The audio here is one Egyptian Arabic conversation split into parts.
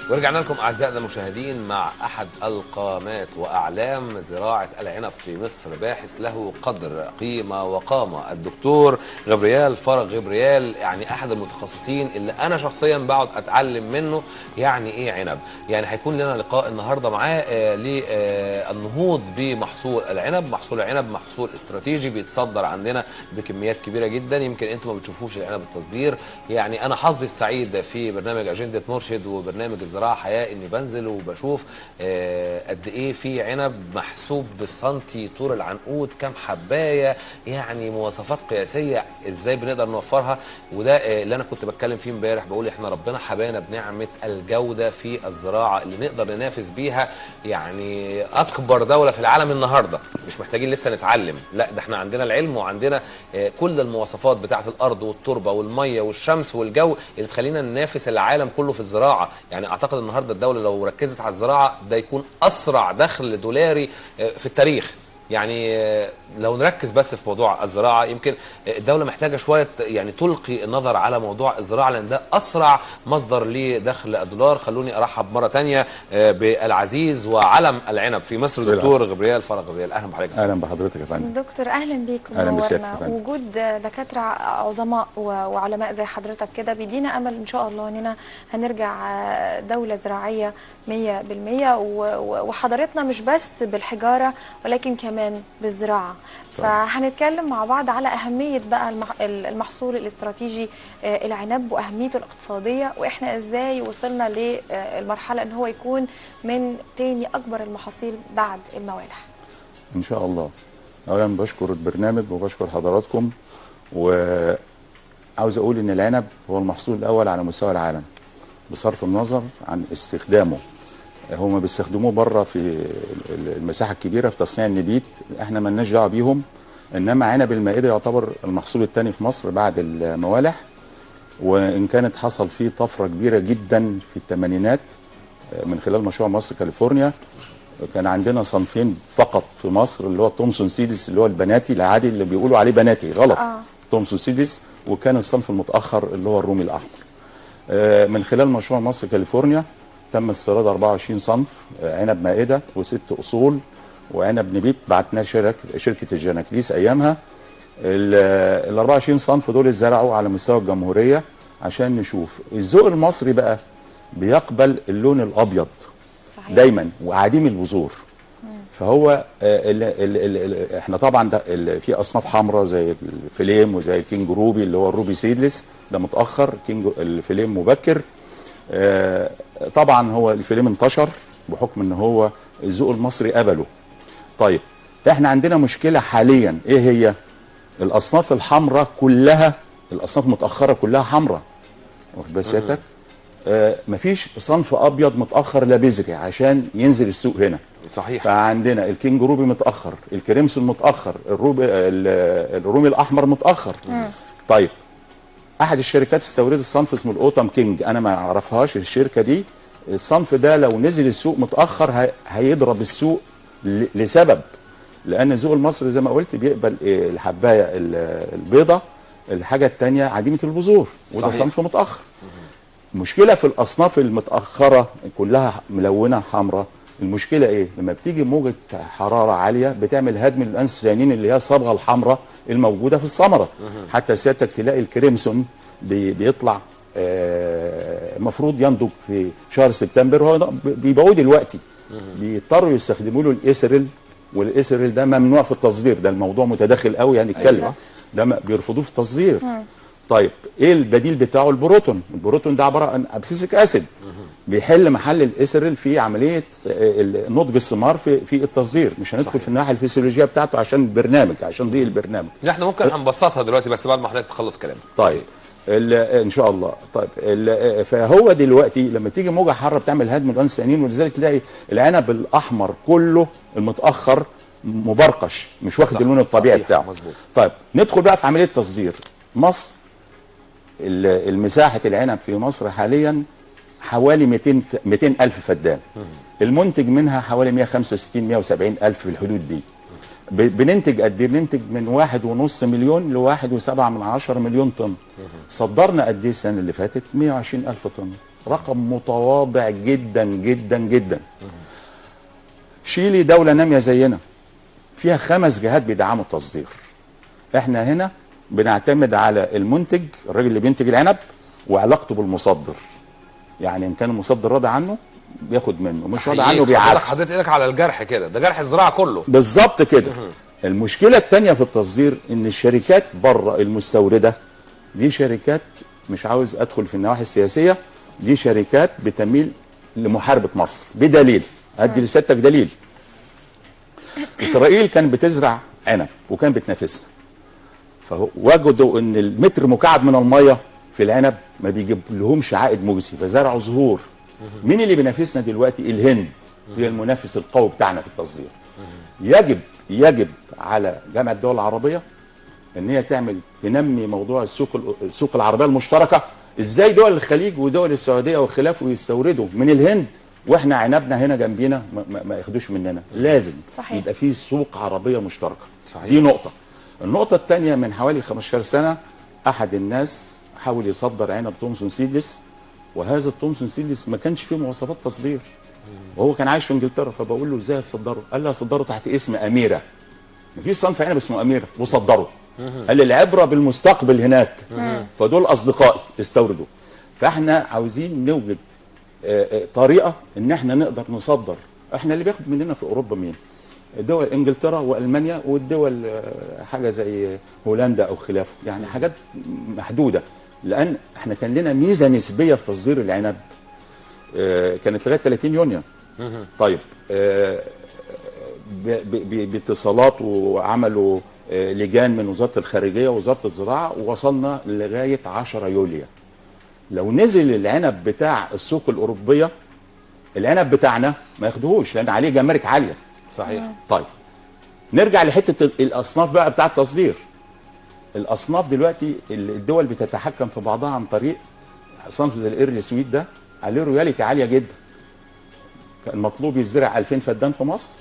ورجعنا لكم اعزائنا المشاهدين مع احد القامات واعلام زراعه العنب في مصر باحث له قدر قيمه وقامه الدكتور غبريال فرج غبريال يعني احد المتخصصين اللي انا شخصيا بقعد اتعلم منه يعني ايه عنب يعني هيكون لنا لقاء النهارده معاه آه للنهوض بمحصول العنب محصول العنب محصول استراتيجي بيتصدر عندنا بكميات كبيره جدا يمكن انتم ما بتشوفوش العنب التصدير يعني انا حظي السعيد في برنامج اجنده مرشد وبرنامج الزراعه حياه اني بنزل وبشوف آه، قد ايه في عنب محسوب بالسنتي طول العنقود كام حبايه يعني مواصفات قياسيه ازاي بنقدر نوفرها وده آه، اللي انا كنت بتكلم فيه امبارح بقول احنا ربنا حبانا بنعمه الجوده في الزراعه اللي نقدر ننافس بيها يعني اكبر دوله في العالم النهارده مش محتاجين لسه نتعلم لا ده احنا عندنا العلم وعندنا آه، كل المواصفات بتاعه الارض والتربه والميه والشمس والجو اللي تخلينا ننافس العالم كله في الزراعه يعني اعتقد النهارده الدوله لو ركزت على الزراعه ده يكون اسرع دخل دولاري آه، في التاريخ يعني آه، لو نركز بس في موضوع الزراعه يمكن آه، الدوله محتاجه شويه يعني تلقي النظر على موضوع الزراعه لان ده اسرع مصدر لدخل الدولار خلوني ارحب مره تانية آه، بالعزيز وعلم العنب في مصر دكتور غبريال فرج غبريال اهلا بحضرتك اهلا بحضرتك يا فندم دكتور اهلا بيك أهلاً بسيادتك ومنورنا. يا فندم. وجود دكاتره عظماء و- وعلماء زي حضرتك كده بيدينا امل ان شاء الله اننا هنرجع دوله زراعيه 100% و- و- وحضرتنا مش بس بالحجاره ولكن كمان بالزراعه فهنتكلم مع بعض على اهميه بقى المح- المحصول الاستراتيجي آه، العنب واهميته الاقتصاديه واحنا ازاي وصلنا للمرحله ان هو يكون من تاني اكبر المحاصيل بعد الموالح ان شاء الله اولا بشكر البرنامج وبشكر حضراتكم وعاوز اقول ان العنب هو المحصول الاول على مستوى العالم بصرف النظر عن استخدامه هم بيستخدموه بره في ال- المساحه الكبيره في تصنيع النبيت احنا مالناش دعوه بيهم انما عنب المائده يعتبر المحصول الثاني في مصر بعد الموالح وان كانت حصل فيه طفره كبيره جدا في الثمانينات من خلال مشروع مصر كاليفورنيا كان عندنا صنفين فقط في مصر اللي هو تومسون سيدس اللي هو البناتي العادي اللي بيقولوا عليه بناتي غلط آه. تومسون سيدس وكان الصنف المتاخر اللي هو الرومي الاحمر آه، من خلال مشروع مصر كاليفورنيا تم استيراد 24 صنف آه، عنب مائده وست اصول وعنب نبيت بعتناه شركه شركه الجناكليس ايامها ال 24 صنف دول اتزرعوا على مستوى الجمهوريه عشان نشوف الذوق المصري بقى بيقبل اللون الابيض صحيح دايما وعديم البذور فهو آه، ال ال ال ال احنا طبعا ده ال في اصناف حمراء زي الفليم وزي الكينج روبي اللي هو الروبي سيدلس ده متاخر كينج الفليم مبكر آه، طبعا هو الفليم انتشر بحكم ان هو الذوق المصري قبله طيب احنا عندنا مشكله حاليا ايه هي الاصناف الحمراء كلها الاصناف المتاخره كلها حمراء واخد بال سيادتك آه مفيش صنف ابيض متاخر لا بذري عشان ينزل السوق هنا صحيح فعندنا الكينج روبي متاخر الكريمسون متاخر الروبي ال- الرومي الاحمر متاخر طيب احد الشركات استوردت صنف اسمه الاوتم كينج انا ما اعرفهاش الشركه دي الصنف ده لو نزل السوق متاخر هي- هيضرب السوق ل- لسبب لان الذوق المصري زي ما قلت بيقبل إيه، الحبايه ال- البيضه الحاجه الثانيه عديمه البذور وده صحيح. صنف متاخر مشكله في الاصناف المتاخره كلها ملونه حمراء المشكله ايه لما بتيجي موجه حراره عاليه بتعمل هدم الانسولين اللي هي الصبغه الحمراء الموجوده في الثمره حتى سيادتك تلاقي الكريمسون بي- بيطلع آه، المفروض ينضج في شهر سبتمبر هو بيبيعوه دلوقتي بيضطروا يستخدموا له الاسرل والاسرل ده ممنوع في التصدير ده الموضوع متداخل قوي يعني نتكلم أيوة. ده ما- بيرفضوه في التصدير طيب ايه البديل بتاعه البروتون البروتون ده عباره عن ابسيسيك اسيد بيحل محل الاسرل في عمليه آه، ال- نضج الثمار في في التصدير مش هندخل صحيح. في الناحيه الفسيولوجيه بتاعته عشان البرنامج عشان ضيق البرنامج احنا ممكن هنبسطها دلوقتي بس بعد ما حضرتك تخلص كلامك طيب ال- ان شاء الله طيب ال- فهو دلوقتي لما تيجي موجه حاره بتعمل هدم الانسانين ولذلك تلاقي العنب الاحمر كله المتاخر مبرقش مش واخد صح، اللون الطبيعي صحيح، بتاعه مظبوط. طيب ندخل بقى في عمليه تصدير مصر ال- المساحه العنب في مصر حاليا حوالي 200 ف- 200 الف فدان المنتج منها حوالي 165 170 الف في الحدود دي ب- بننتج قد ايه بننتج من واحد ونص مليون لواحد وسبعة من عشرة مليون طن صدرنا قد ايه السنه اللي فاتت 120 الف طن رقم متواضع جدا جدا جدا شيلي دوله ناميه زينا فيها خمس جهات بيدعموا التصدير احنا هنا بنعتمد على المنتج الراجل اللي بينتج العنب وعلاقته بالمصدر يعني ان كان المصدر راضي عنه بياخد منه مش راضي عنه حضرتك بيعكس حضرتك ايدك على الجرح كده ده جرح الزراعه كله بالظبط كده المشكله الثانيه في التصدير ان الشركات بره المستورده دي شركات مش عاوز ادخل في النواحي السياسيه دي شركات بتميل لمحاربه مصر بدليل ادي لسيادتك دليل اسرائيل كانت بتزرع عنب وكانت بتنافسنا فوجدوا ان المتر مكعب من الميه في العنب ما بيجيب لهمش عائد مجزي فزرعوا زهور مين اللي بينافسنا دلوقتي الهند هي المنافس القوي بتاعنا في التصدير يجب يجب على جامعه الدول العربيه ان هي تعمل تنمي موضوع السوق السوق العربيه المشتركه ازاي دول الخليج ودول السعوديه وخلافه يستوردوا من الهند واحنا عنبنا هنا جنبينا ما, ما, ما ياخدوش مننا لازم صحيح. يبقى في سوق عربيه مشتركه صحيح. دي نقطه النقطه الثانيه من حوالي 15 سنه احد الناس حاول يصدر عنب تومسون سيدلس وهذا التومسون سيدلس ما كانش فيه مواصفات تصدير وهو كان عايش في انجلترا فبقول له ازاي هتصدره قال لي هصدره تحت اسم اميره في صنف عنب اسمه اميره وصدره قال لي العبره بالمستقبل هناك فدول اصدقائي استوردوا فاحنا عاوزين نوجد آه، آه، طريقه ان احنا نقدر نصدر احنا اللي بياخد مننا في اوروبا مين دول انجلترا والمانيا والدول آه، حاجه زي هولندا او خلافه يعني حاجات محدوده لان احنا كان لنا ميزه نسبيه في تصدير العنب آه، كانت لغايه 30 يونيو طيب آه، ب- ب- باتصالات وعملوا آه، لجان من وزاره الخارجيه ووزاره الزراعه ووصلنا لغايه 10 يوليو لو نزل العنب بتاع السوق الاوروبيه العنب بتاعنا ما ياخدوهوش لان عليه جمارك عاليه صحيح طيب نرجع لحته ال- الاصناف بقى بتاع التصدير الاصناف دلوقتي ال- الدول بتتحكم في بعضها عن طريق صنف زي الايرلي سويت ده عليه رويالتي عاليه جدا كان مطلوب يزرع 2000 فدان في مصر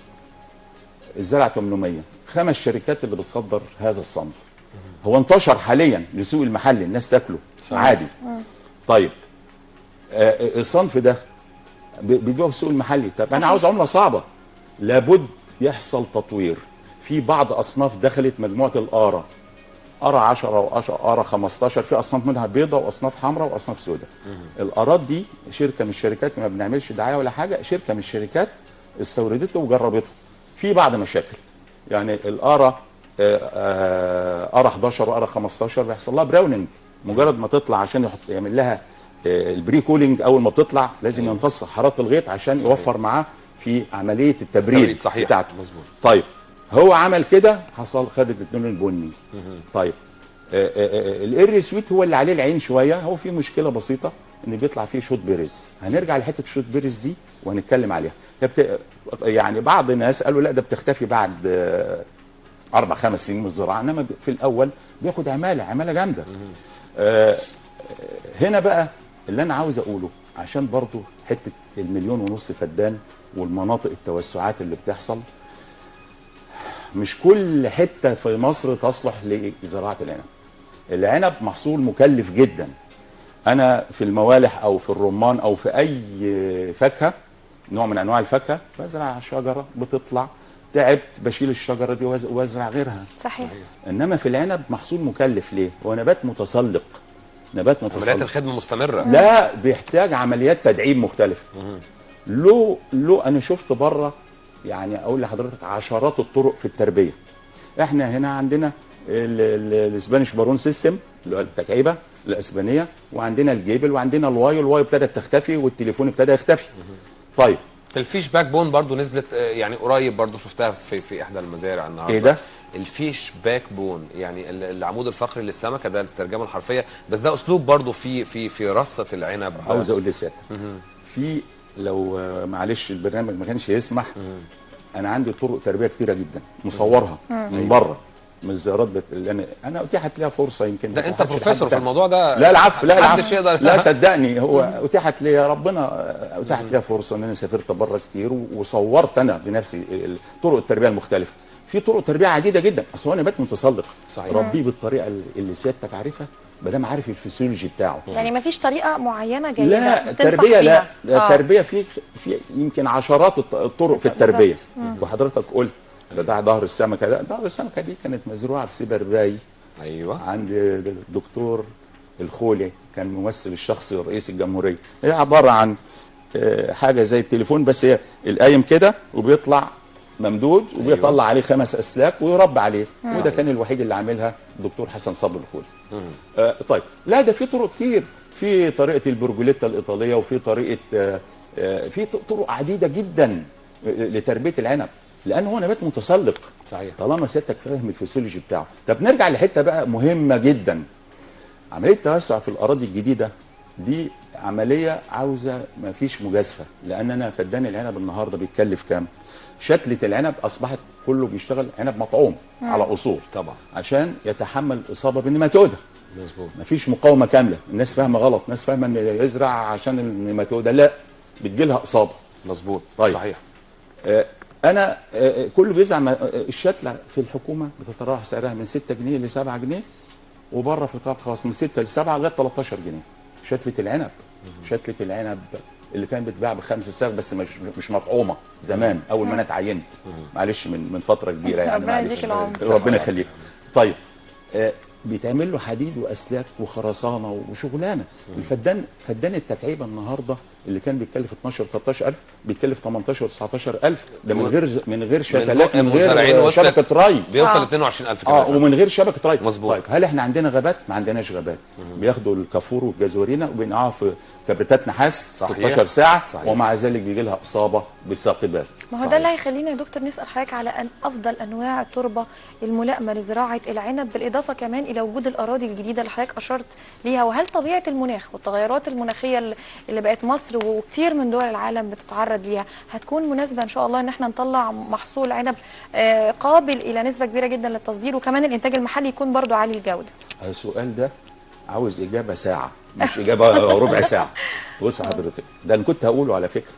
الزرع 800 خمس شركات اللي بتصدر هذا الصنف هو انتشر حاليا لسوق المحلي الناس تاكله صحيح. عادي طيب آه، آه، الصنف ده ب- بيبيعوا في السوق المحلي طب انا عاوز عمله صعبه لابد يحصل تطوير في بعض اصناف دخلت مجموعه الاره اره 10 و10 اره 15 في اصناف منها بيضة واصناف حمراء واصناف سوداء الارات دي شركه من الشركات ما بنعملش دعايه ولا حاجه شركه من الشركات استوردته وجربته في بعض مشاكل يعني الاره آه، آه، اره 11 واره 15 بيحصل لها براوننج مجرد ما تطلع عشان يحط يعمل لها آه، البري كولينج اول ما بتطلع لازم يمتص حراره الغيط عشان يوفر معاه في عمليه التبريد تبريد، صحيح. بتاعته مظبوط. طيب هو عمل كده حصل خدت اللون البني طيب آه، آه، آه، الايري سويت هو اللي عليه العين شويه هو في مشكله بسيطه ان بيطلع فيه شوت بيرز هنرجع لحته شوت بيرز دي وهنتكلم عليها هي بت... يعني بعض الناس قالوا لا ده بتختفي بعد آه، اربع خمس سنين من الزراعه انما في الاول بياخد عماله عماله جامده آه، آه، هنا بقى اللي انا عاوز اقوله عشان برضو حته المليون ونص فدان والمناطق التوسعات اللي بتحصل مش كل حته في مصر تصلح لزراعه العنب العنب محصول مكلف جدا انا في الموالح او في الرمان او في اي فاكهه نوع من انواع الفاكهه بزرع شجره بتطلع تعبت بشيل الشجره دي وأز- وازرع غيرها صحيح انما في العنب محصول مكلف ليه هو نبات متسلق نبات عمليات متسلق الخدمه مستمره لا بيحتاج عمليات تدعيم مختلفه له له انا شفت بره يعني اقول لحضرتك عشرات الطرق في التربيه احنا هنا عندنا ال- ال- الاسبانيش بارون سيستم اللي هو التكعيبه الاسبانيه وعندنا الجيبل وعندنا الواي والواي ابتدت تختفي والتليفون ابتدى يختفي طيب الفيش باك بون برضو نزلت آه، يعني قريب برضو شفتها في في احدى المزارع النهارده إيه ده؟ الفيش باك بون يعني ال- العمود الفقري للسمكه ده الترجمه الحرفيه بس ده اسلوب برضو في في في رصه العنب عاوز اقول لسيادتك في لو آه، معلش البرنامج ما كانش يسمح انا عندي طرق تربيه كتيره جدا مصورها من بره من الزيارات بت... اللي انا انا اتيحت ليها فرصه يمكن ده ما انت اتاحتش لحد بروفيسور في تاني. الموضوع ده لا العفو لا محدش العفو يقدر لا صدقني هو اتيحت لي ربنا اتاحت لي فرصه ان انا سافرت بره كتير و- وصورت انا بنفسي ال- طرق التربيه المختلفه في طرق تربيه عديده جدا اصل هو نبات متسلق صحيح. ربيه بالطريقه اللي سيادتك عارفها ما دام عارف الفسيولوجي بتاعه يعني ما فيش طريقه معينه جيده لا تنصح التربيه لا بيها. آه. التربيه في في يمكن عشرات الط- الطرق في بالظبط. التربيه وحضرتك قلت بتاع ظهر السمكه ده ظهر السمكه دي كانت مزروعه في سيبرباي ايوه عند الدكتور الخولي كان ممثل الشخصي لرئيس الجمهوريه هي عباره عن آه، حاجه زي التليفون بس هي القايم كده وبيطلع ممدود وبيطلع عليه خمس اسلاك ويربى عليه وده كان الوحيد اللي عاملها الدكتور حسن صبري الخولي آه طيب لا ده في طرق كتير في طريقه البرجوليتا الايطاليه وفي طريقه آه آه في ط- طرق عديده جدا آه، لتربيه العنب لان هو نبات متسلق صحيح. طالما سيادتك فاهم الفسيولوجي بتاعه طب نرجع لحته بقى مهمه جدا عمليه التوسع في الاراضي الجديده دي عمليه عاوزه ما فيش مجازفه لان انا فدان العنب النهارده بيتكلف كام شتله العنب اصبحت كله بيشتغل عنب مطعوم على اصول طبعا عشان يتحمل الاصابه بالنيماتوده مظبوط مفيش مقاومه كامله الناس فاهمه غلط الناس فاهمه ان يزرع عشان النيماتوده لا بتجيلها اصابه مظبوط طيب. صحيح آه، انا آه، كله بيزعم آه، الشتله في الحكومه بتتراوح سعرها من 6 جنيه ل 7 جنيه وبره في قطاع خاص من 6 ل 7 لغايه 13 جنيه شتله العنب شتله العنب اللي كانت بتباع بخمس ساغ بس مش مش مطعومه زمان اول ما انا اتعينت معلش من من فتره كبيره يعني ربنا معلش يديك العمر. ربنا يخليك طيب آه، بيتعمل له حديد واسلاك وخرسانه وشغلانه الفدان فدان التكعيبه النهارده اللي كان بيتكلف 12 13000 بيتكلف 18 19000 ده من غير من غير شتلات من المزارعين غير وصلت- شبكه ري بيوصل آه. 22000 اه كمان ومن غير شبكه ري مظبوط. طيب هل احنا عندنا غابات ما عندناش غابات بياخدوا الكافور والجزورينا وبينقعوا في كبريتات نحاس صحيح. 16 ساعه صحيح. ومع ذلك بيجي لها اصابه بالساقبات ما هو صحيح. ده اللي هيخلينا يا دكتور نسال حضرتك على ان افضل انواع التربه الملائمه لزراعه العنب بالاضافه كمان الى وجود الاراضي الجديده اللي حضرتك اشرت ليها وهل طبيعه المناخ والتغيرات المناخيه اللي- اللي بقت مصر وكتير من دول العالم بتتعرض ليها هتكون مناسبه ان شاء الله ان احنا نطلع محصول عنب آه، قابل الى نسبه كبيره جدا للتصدير وكمان الانتاج المحلي يكون برضو عالي الجوده السؤال ده عاوز اجابه ساعه مش اجابه ربع ساعه بص حضرتك ده انا كنت هقوله على فكره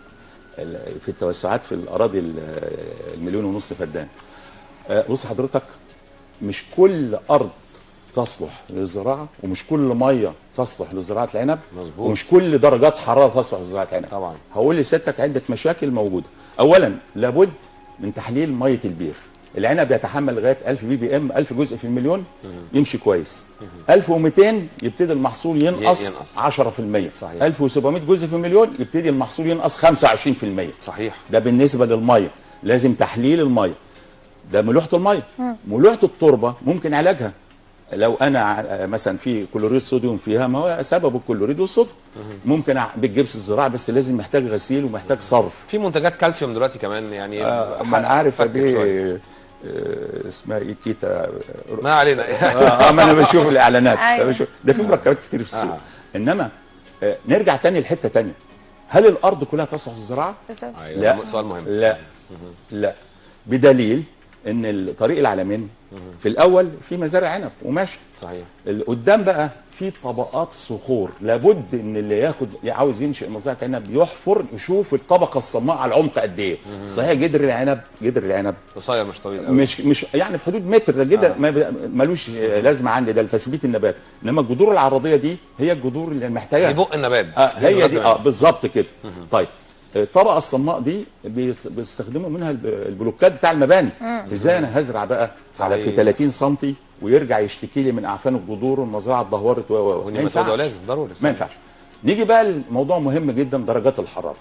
ال- في التوسعات في الاراضي ال- المليون ونص فدان آه، بص حضرتك مش كل ارض تصلح للزراعه ومش كل ميه تصلح لزراعه العنب مظبوط. ومش كل درجات حراره تصلح لزراعه العنب طبعا. هقول لسيادتك عده مشاكل موجوده اولا لابد من تحليل ميه البير العنب يتحمل لغايه 1000 بي بي ام 1000 جزء في المليون يمشي كويس 1200 يبتدي المحصول ينقص ينقص. 10% صحيح. 1700 جزء في المليون يبتدي المحصول ينقص 25% صحيح ده بالنسبه للميه لازم تحليل الميه ده ملوحه الميه ملوحه التربه ممكن علاجها لو انا ع- مثلا في كلوريد صوديوم فيها ما هو سببه الكلوريد والصوديوم ممكن أع- بالجبس الزراعي بس لازم محتاج غسيل ومحتاج صرف في منتجات كالسيوم دلوقتي كمان يعني آه ما انا عارف فكت دي شوية. آه اسمها ايه كيتا ما علينا اه آه، ما انا بشوف الاعلانات أيوة. بشوف ده في مركبات كتير في السوق آه. انما آه نرجع تاني لحته تانيه هل الارض كلها تصلح للزراعه؟ بالظبط. أيوة، لا سؤال مهم لا لا بدليل ان الطريق العالمين في الاول في مزارع عنب وماشي صحيح اللي قدام بقى في طبقات صخور لابد ان اللي ياخد عاوز ينشئ مزرعه عنب يحفر يشوف الطبقه الصماء على عمق قد ايه صحيح جدر العنب جدر العنب قصير مش طويل قوي مش مش يعني في حدود متر ده جدا ما ب- ملوش لازمه عندي ده لتثبيت النبات انما الجذور العرضيه دي هي الجذور اللي محتاجه دي بق النبات آه هي دي الغزة اه بالظبط كده طيب الطبقه الصماء دي بيس- بيستخدموا منها الب- البلوكات بتاع المباني ازاي انا هزرع بقى على في صحيح. 30 سم ويرجع يشتكي لي من اعفان الجذور والمزرعه اتدهورت و- و و- ما والنيماتودا ينفعش لازم ضروري ما ينفعش نيجي بقى لموضوع مهم جدا درجات الحراره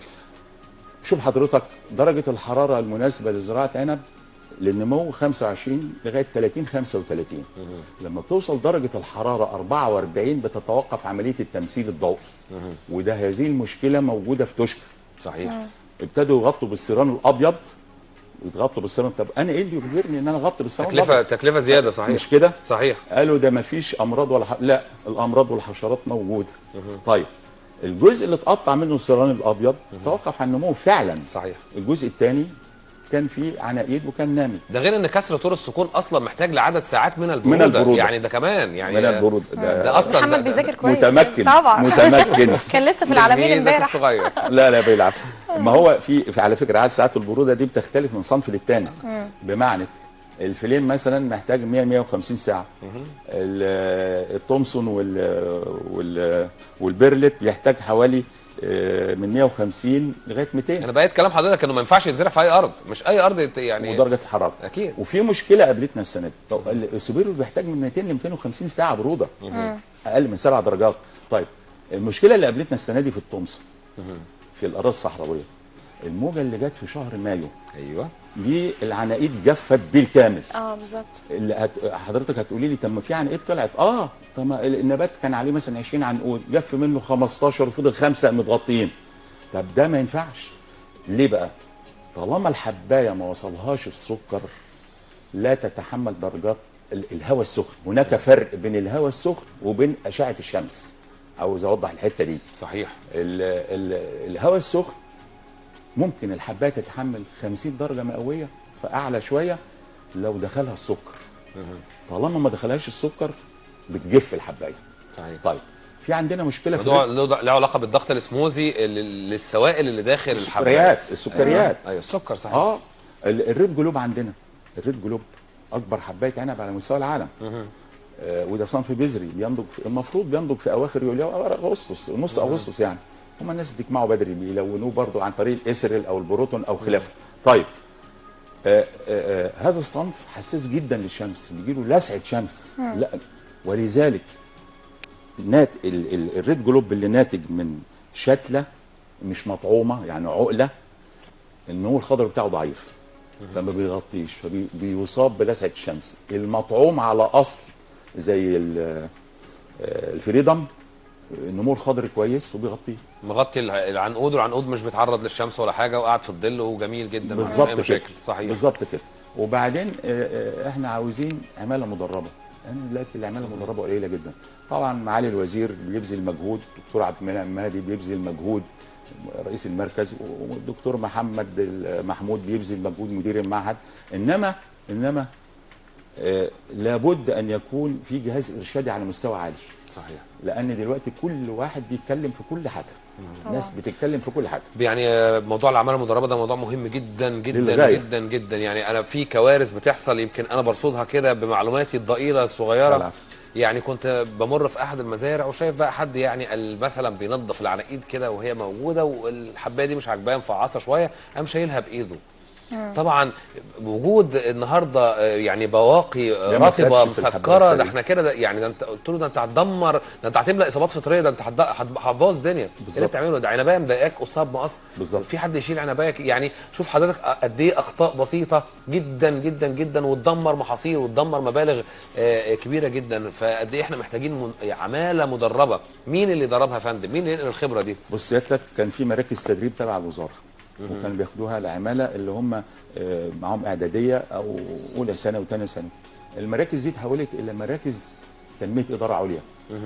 شوف حضرتك درجه الحراره المناسبه لزراعه عنب للنمو 25 لغايه 30 35 لما بتوصل درجه الحراره 44 بتتوقف عمليه التمثيل الضوئي وده هذه المشكله موجوده في توشكا صحيح ابتدوا يغطوا بالسيران الابيض يتغطوا بالسيران طب انا ايه اللي يجبرني ان انا اغطي بالسيران تكلفه الابيض تكلفه زياده صحيح مش كده صحيح قالوا ده ما فيش امراض ولا ح... لا الامراض والحشرات موجوده طيب الجزء اللي اتقطع منه السيران الابيض توقف عن النمو فعلا صحيح الجزء الثاني كان في عناقيد وكان نامي ده غير ان كسر طور السكون اصلا محتاج لعدد ساعات من البروده, من البرودة. يعني ده كمان يعني من البرود ده اصلا محمد ده- بيذاكر ده- كويس متمكن طبعا متمكن كان لسه في العالمين تلميذك امبارح الصغير لا لا بالعكس ما هو في, في على فكره عدد ساعات البروده دي بتختلف من صنف للتاني بمعنى الفيلين مثلا محتاج 100 150 ساعه ال- التومسون وال وال والبيرلت بيحتاج حوالي آه، من 150 لغايه 200 انا بقيت كلام حضرتك انه ما ينفعش يتزرع في اي ارض مش اي ارض يت- يعني ودرجه الحراره اكيد وفي مشكله قابلتنا السنه دي طب ال- السوبيرو بيحتاج من 200 ل 250 ساعه بروده اقل من 7 درجات طيب المشكله اللي قابلتنا السنه دي في التومسون في الاراضي الصحراويه الموجه اللي جت في شهر مايو ايوه دي العناقيد جفت بالكامل اه بالظبط اللي هت... حضرتك هتقولي لي طب ما في عنقود طلعت اه طب ما النبات كان عليه مثلا 20 عنقود جف منه 15 وفضل خمسه متغطيين طب ده ما ينفعش ليه بقى طالما الحبايه ما وصلهاش السكر لا تتحمل درجات ال- الهواء السخن هناك فرق بين الهواء السخن وبين اشعه الشمس عاوز اوضح الحته دي صحيح ال ال الهواء السخن ممكن الحبايه تتحمل 50 درجه مئويه فاعلى شويه لو دخلها السكر طالما ما دخلهاش السكر بتجف الحبايه صحيح طيب في عندنا مشكله في موضوع الريد- له له علاقه بالضغط الاسموزي ال- للسوائل اللي داخل السكريات الحباية. السكريات ايوه السكر صحيح اه ال- الريد جلوب عندنا الريد جلوب اكبر حبايه عنب على مستوى العالم آه وده صنف بذري بينضج في المفروض بينضج في اواخر يوليو او أواخر اغسطس نص اغسطس يعني هم الناس بتجمعوا بدري بيلونوه برضو عن طريق الاسرل او البروتون او خلافه طيب آه آه آه هذا الصنف حساس جدا للشمس بيجيله لسعه شمس لا ولذلك نات ال ال الريد جلوب اللي ناتج من شتله مش مطعومه يعني عقله النمو الخضري بتاعه ضعيف فما بيغطيش فبيصاب بلسعه الشمس المطعوم على اصل زي ال- آه، الفريدم النمو الخضري كويس وبيغطيه مغطي الع- العنقود والعنقود مش بيتعرض للشمس ولا حاجه وقاعد في الظل وجميل جدا مفيش بالظبط أي كده مشاكل صحيح بالظبط كده وبعدين آه، آه، احنا عاوزين عماله مدربه انا دلوقتي العماله المدربه قليله جدا طبعا معالي الوزير بيبذل مجهود الدكتور عبد المنعم مهدي بيبذل مجهود رئيس المركز والدكتور محمد محمود بيبذل مجهود مدير المعهد انما انما آه، لابد ان يكون في جهاز ارشادي على مستوى عالي صحيح لان دلوقتي كل واحد بيتكلم في كل حاجه ناس بتتكلم في كل حاجه يعني آه، موضوع الاعمال المدربه ده موضوع مهم جدا جدا للغاية. جدا جدا يعني انا في كوارث بتحصل يمكن انا برصدها كده بمعلوماتي الضئيله الصغيره العفو. يعني كنت بمر في احد المزارع وشايف بقى حد يعني ال- مثلا بينظف العناقيد كده وهي موجوده والحبايه دي مش عاجباه مفعصه شويه قام شايلها بايده طبعا وجود النهارده آه، يعني بواقي آه، ده ما رطبه خدش في الحباية مسكره ده السليمة. احنا كده ده يعني ده انت قلت له ده انت هتدمر ده انت هتملى اصابات فطريه ده انت هتد- هت- هتبوظ الدنيا ايه اللي بالظبط. بتعمله ده عنبايه مضايقاك قصاب مقص بالظبط. في حد يشيل عنبايه ك- يعني شوف حضرتك قد ايه اخطاء بسيطه جدا جدا جدا وتدمر محاصيل وتدمر مبالغ آه، كبيره جدا فقد ايه احنا محتاجين من- عماله مدربه مين اللي دربها يا فندم مين اللي ينقل الخبره دي بص سيادتك كان في مراكز تدريب تبع الوزاره وكانوا بياخدوها العماله اللي هم آه، معاهم اعداديه او اولى ثانوي وثانيه ثانوي المراكز دي اتحولت الى مراكز تنميه اداره عليا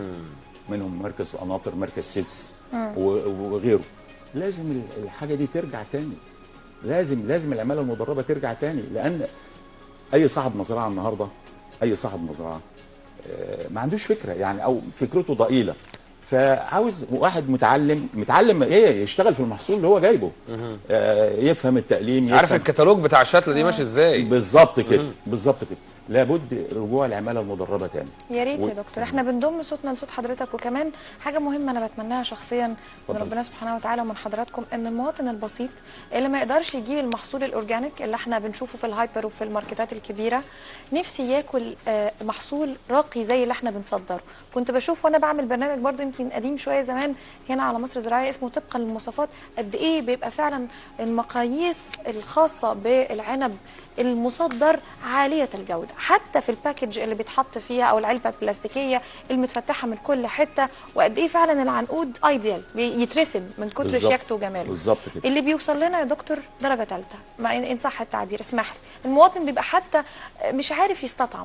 منهم مركز قناطر مركز سيدس و- وغيره لازم ال- الحاجه دي ترجع تاني لازم لازم العماله المدربه ترجع تاني لان اي صاحب مزرعه النهارده اي صاحب مزرعه آه، ما عندوش فكره يعني او فكرته ضئيله فعاوز واحد متعلم متعلم ايه يشتغل في المحصول اللي هو جايبه آه يفهم التقليم عارف يفهم الكتالوج بتاع الشتله دي ماشي ازاي بالظبط كده بالظبط كده لابد رجوع العماله المدربه تاني يا ريت و- يا دكتور احنا بنضم صوتنا لصوت حضرتك وكمان حاجه مهمه انا بتمناها شخصيا من اتفضل. ربنا سبحانه وتعالى ومن حضراتكم ان المواطن البسيط اللي ما يقدرش يجيب المحصول الاورجانيك اللي احنا بنشوفه في الهايبر وفي الماركتات الكبيره نفسي ياكل آه، محصول راقي زي اللي احنا بنصدره كنت بشوف وانا بعمل برنامج برضو يمكن قديم شويه زمان هنا على مصر زراعيه اسمه طبقا للمواصفات قد ايه بيبقى فعلا المقاييس الخاصه بالعنب المصدر عاليه الجوده حتى في الباكج اللي بيتحط فيها او العلبه البلاستيكيه المتفتحه من كل حته وقد ايه فعلا العنقود ايديال يترسم من كتر بالظبط. شياكته وجماله بالظبط كده اللي بيوصل لنا يا دكتور درجه ثالثه ما إن إن صح التعبير اسمح لي المواطن بيبقى حتى مش عارف يستطعم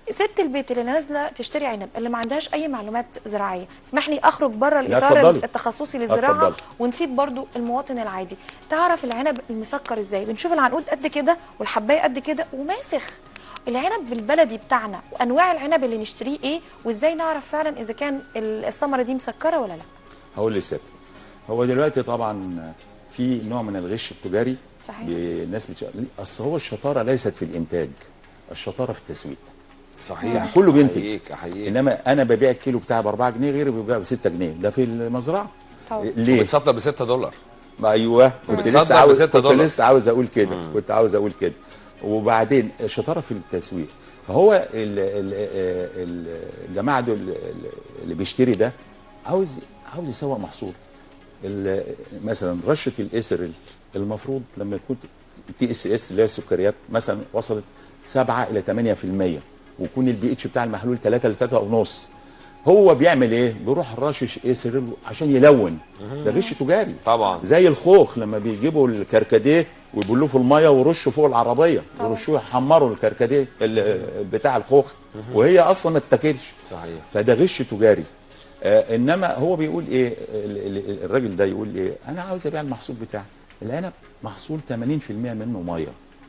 ست البيت اللي نازله تشتري عنب اللي ما عندهاش اي معلومات زراعيه اسمح لي اخرج بره لا، الاطار اتفضلي. التخصصي للزراعه اتفضلي. ونفيد برضو المواطن العادي تعرف العنب المسكر ازاي بنشوف العنقود قد كده والحبايه قد كده وماسخ العنب البلدي بتاعنا وانواع العنب اللي نشتريه ايه وازاي نعرف فعلا اذا كان ال- الثمره دي مسكره ولا لا هقول لساتر هو دلوقتي طبعا في نوع من الغش التجاري صحيح. الناس بتش... اصل هو الشطاره ليست في الانتاج الشطاره في التسويق صحيح يعني كله بينتج. احييك احييك انما انا ببيع الكيلو بتاعي ب 4 جنيه غيري بيبيع ب 6 جنيه ده في المزرعه طبعا. ليه؟ بتصدر ب 6 دولار ما ايوه كنت بتصدر لسه عاوز بستة كنت دولار. لسه عاوز اقول كده كنت عاوز اقول كده وبعدين الشطاره في التسويق فهو ال- ال- ال- الجماعه دول اللي بيشتري ده عاوز عاوز يسوق محصول ال- مثلا رشه الاسر المفروض لما يكون تي اس اس اللي هي السكريات مثلا وصلت 7 الى 8% ويكون البي اتش بتاع المحلول 3 ل 3 ونص هو بيعمل ايه؟ بيروح رشش اسر عشان يلون ده غش تجاري طبعا زي الخوخ لما بيجيبوا الكركديه ويبلوه في الميه ويرشوا فوق العربيه يرشوه يحمروا الكركديه ال- بتاع الخوخ وهي اصلا ما تتاكلش صحيح فده غش تجاري آه انما هو بيقول ايه ال- ال- الراجل ده يقول ايه انا عاوز ابيع المحصول بتاعي العنب محصول 80% منه ميه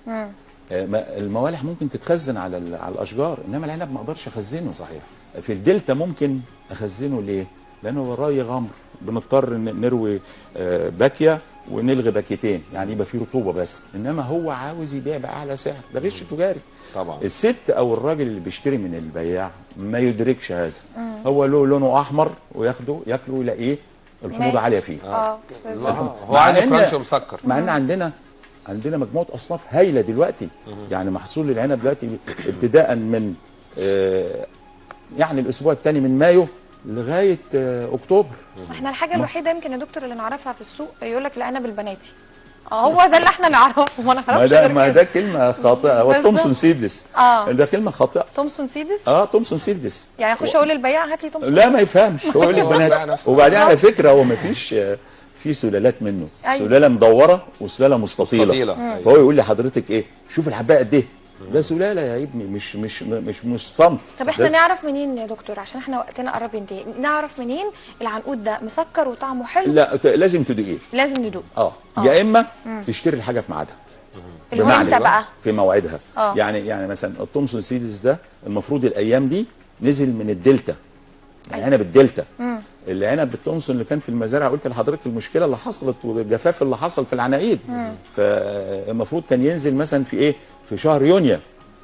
آه ما- الموالح ممكن تتخزن على ال- على الاشجار انما العنب ما اقدرش اخزنه صحيح في الدلتا ممكن اخزنه ليه؟ لانه وراي غمر بنضطر ن- نروي آه، باكيه ونلغي باكيتين يعني يبقى في رطوبه بس انما هو عاوز يبيع باعلى سعر ده غش تجاري طبعا الست او الراجل اللي بيشتري من البياع ما يدركش هذا هو له لونه احمر وياخده ياكله يلاقيه الحموضه ماسك. عاليه فيه اه بالظبط. آه، هو مع عايز إن- كرانش ومسكر مع ان عندنا عندنا مجموعه اصناف هايله دلوقتي يعني محصول العنب دلوقتي ابتداء من آه، يعني الاسبوع الثاني من مايو لغايه آه، اكتوبر احنا الحاجه الوحيده يمكن يا دكتور اللي نعرفها في السوق يقول لك العنب البناتي اه هو ده اللي احنا نعرفه ما ما نعرفش ده غير ما كده. ده كلمه خاطئه هو بالظبط. تومسون سيدس اه ده كلمه خاطئه تومسون سيدس اه تومسون سيدس يعني اخش اقول للبياع هات لي تومسون لا ما يفهمش هو يقول لي هو بقى البنات نفسه. وبعدين على فكره هو ما فيش آه، في سلالات منه أيوة. سلاله مدوره وسلاله مستطيله, مستطيلة. أيوة. فهو يقول لي حضرتك ايه شوف الحبايه قد ايه ده سلاله يا ابني مش مش مش مش صنف طب احنا ده نعرف منين يا دكتور عشان احنا وقتنا قرب ينتهي نعرف منين العنقود ده مسكر وطعمه حلو لا ت- لازم تدقيه لازم ندوق اه يا اما تشتري الحاجه في ميعادها اللي هو بمعنى امتى بقى في موعدها آه. يعني يعني مثلا التومسون سيريز ده المفروض الايام دي نزل من الدلتا العنب الدلتا العنب التومسون اللي كان في المزارع قلت لحضرتك المشكله اللي حصلت والجفاف اللي حصل في العناقيد فالمفروض كان ينزل مثلا في ايه في شهر يونيو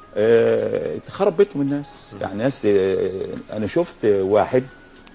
آه، خرب بيتهم الناس يعني ناس آه، انا شفت واحد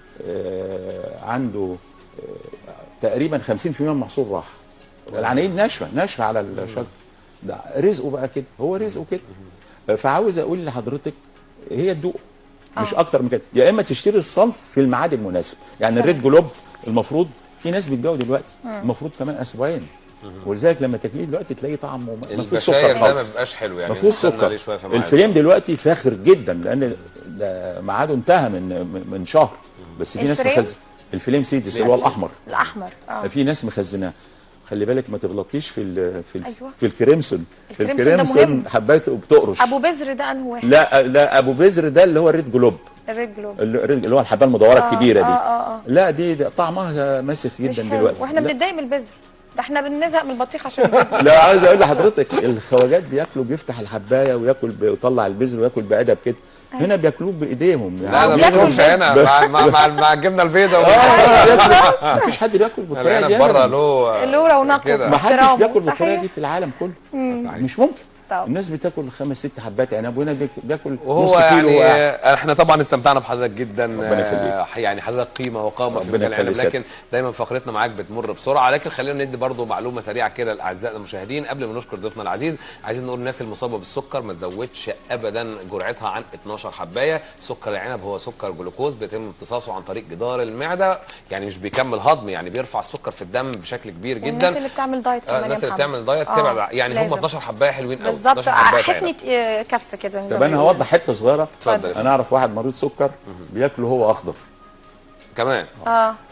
آه، عنده آه، تقريبا 50% من المحصول راح العناقيد ناشفه ناشفه على الشجر ده رزقه بقى كده هو رزقه كده فعاوز اقول لحضرتك هي تدوق مش آه. اكتر من كده يا اما تشتري الصنف في الميعاد المناسب يعني الريد جلوب المفروض في ناس بتبيعه دلوقتي المفروض كمان اسبوعين ولذلك لما تاكليه دلوقتي تلاقيه طعمه ما فيهوش البشاير سكر ده ما خالص بيبقاش حلو يعني ما فيهوش نستنى سكر عليه شوية في ميعاده. الفيلم دلوقتي فاخر جدا لان ده ميعاده انتهى من من شهر بس في ناس الفريم؟ مخزن الفيلم سيدس اللي هو الاحمر الاحمر اه في ناس مخزناه خلي بالك ما تغلطيش في ال في ال أيوة. في الكريمسون الكريمسون ده مهم. حبايته بتقرش ابو بذر ده انه واحد لا لا ابو بذر ده اللي هو الريد جلوب الريد جلوب اللي اللي هو الحبايه المدوره آه، الكبيره دي آه، آه، آه. لا دي, دي طعمها ماسخ مش جدا حلو. دلوقتي واحنا لا, بنتضايق من البذر ده احنا بنزهق من البطيخ عشان البذر لا عايز اقول لحضرتك الخواجات بياكلوا بيفتح الحبايه وياكل ويطلع البذر وياكل بادب كده هنا بياكلوه بايديهم لا انا بياكلوا باكلش هنا بس. مع مع مع, مع الجبنه البيضاء ما فيش حد بياكل بالطريقه العنب دي بره أبداً. له له رونقه. كده. ما حدش احترامه، بياكل بالطريقه صحيح. دي في العالم كله صحيح. مش ممكن طبعا. الناس بتاكل خمس ست حبات عنب وهنا بياك- بياكل نص وهو كيلو يعني وقاعد. احنا طبعا استمتعنا بحضرتك جدا ربنا يخليك. آه، يعني حضرتك قيمه وقامه في ربنا مجال العنب يخليك. لكن دايما فقرتنا معاك بتمر بسرعه لكن خلينا ندي برضو معلومه سريعه كده لاعزائنا المشاهدين قبل ما نشكر ضيفنا العزيز عايزين نقول الناس المصابه بالسكر ما تزودش ابدا جرعتها عن 12 حبايه سكر العنب هو سكر جلوكوز بيتم امتصاصه عن طريق جدار المعده يعني مش بيكمل هضم يعني بيرفع السكر في الدم بشكل كبير جدا والناس اللي بتعمل دايت آه، كمان يا الناس اللي محمد. بتعمل دايت آه، تبعد يعني هم لازم. 12 حبايه حلوين قوي بالظبط 12 حبايه عنب. حفني آه، كف كده زي طب ما انا بيقولوا. هوضح حته صغيره اتفضل يا انا اعرف واحد مريض سكر بياكله هو اخضر كمان اه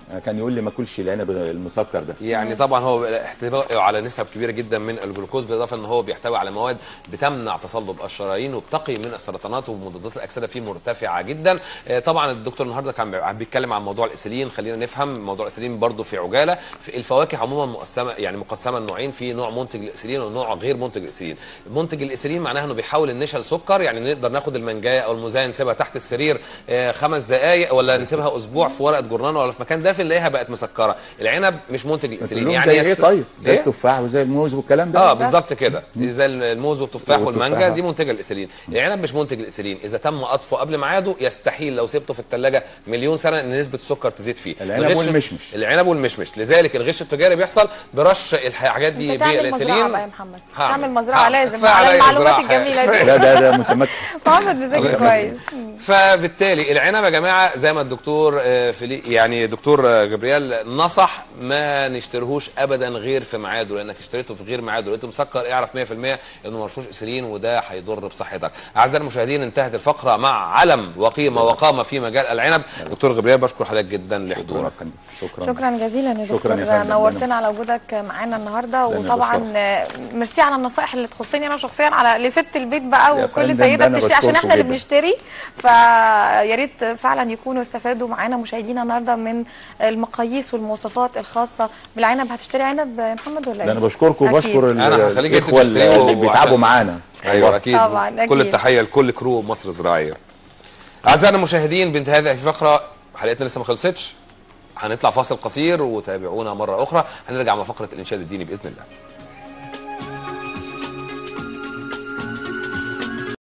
كان يقول لي ما اكلش العنب المسكر ده يعني طبعا هو احتوائه على نسب كبيره جدا من الجلوكوز بالاضافه ان هو بيحتوي على مواد بتمنع تصلب الشرايين وبتقي من السرطانات ومضادات الاكسده فيه مرتفعه جدا آه، طبعا الدكتور النهارده كان بي- بيتكلم عن موضوع الانسولين خلينا نفهم موضوع الانسولين برضو في عجاله في الفواكه عموما مقسمه يعني مقسمه لنوعين في نوع منتج للانسولين ونوع غير منتج للانسولين منتج الانسولين معناها انه بيحول النشا لسكر يعني نقدر ناخد المانجايه او الموزايه نسيبها تحت السرير آه، خمس دقائق ولا نسيبها اسبوع في ورقه جورنال ولا في مكان دافن نلاقيها بقت مسكره العنب مش منتج الانسولين كلهم يعني زي ايه يست- طيب زي إيه؟ التفاح وزي الموز والكلام ده اه بالظبط كده زي الموز والتفاح والتفاح. والمانجا دي منتجه للانسولين العنب مش منتج للانسولين اذا تم قطفه قبل ميعاده يستحيل لو سبته في الثلاجه مليون سنه ان نسبه السكر تزيد فيه العنب الغش- والمشمش. العنب والمشمش لذلك الغش التجاري بيحصل برش الحاجات دي انت تعمل مزرعه بالانسولين بقى يا محمد هعمل. تعمل مزرعه هعمل. لازم كفاية على عليا المعلومات زراعة. الجميله دي لا ده ده متمكن محمد مذاكر كويس فبالتالي العنب يا جماعه زي ما الدكتور آه، فيلي يعني دكتور آه، جبريل نصح ما نشتريهوش ابدا غير في ميعاده لانك اشتريته في غير ميعاده لقيته مسكر اعرف 100% انه مرشوش انسولين وده هيضر بصحتك اعزائي المشاهدين انتهت الفقره مع علم وقيمه وقامه في مجال العنب دكتور جبريل بشكر حضرتك جدا شكرا يا لحضورك فندم شكرا شكرا جزيلا يا شكراً دكتور يا فندم. نورتنا على وجودك معانا النهارده ده أنا وطبعا بشكرك. آه، ميرسي على النصائح اللي تخصني انا شخصيا على لست البيت بقى يا وكل فندم، سيده ده أنا بتشتري عشان بشكركم احنا اللي جداً. بنشتري فيا ريت فعلا يكونوا استفادوا معانا مشاهدينا النهارده من المقاييس والمواصفات الخاصه بالعنب هتشتري عنب يا محمد ولا ده انا إيه؟ بشكركم أكيد. وبشكر ال- أنا هخليك أنت الاخوه تشتريه اللي بيتعبوا وعشان- معانا ايوه اكيد طبعاً، كل أكيد. التحيه لكل كرو مصر الزراعيه اعزائنا المشاهدين بانتهاء هذه الفقره حلقتنا لسه ما خلصتش هنطلع فاصل قصير وتابعونا مره اخرى هنرجع مع فقره الانشاد الديني باذن الله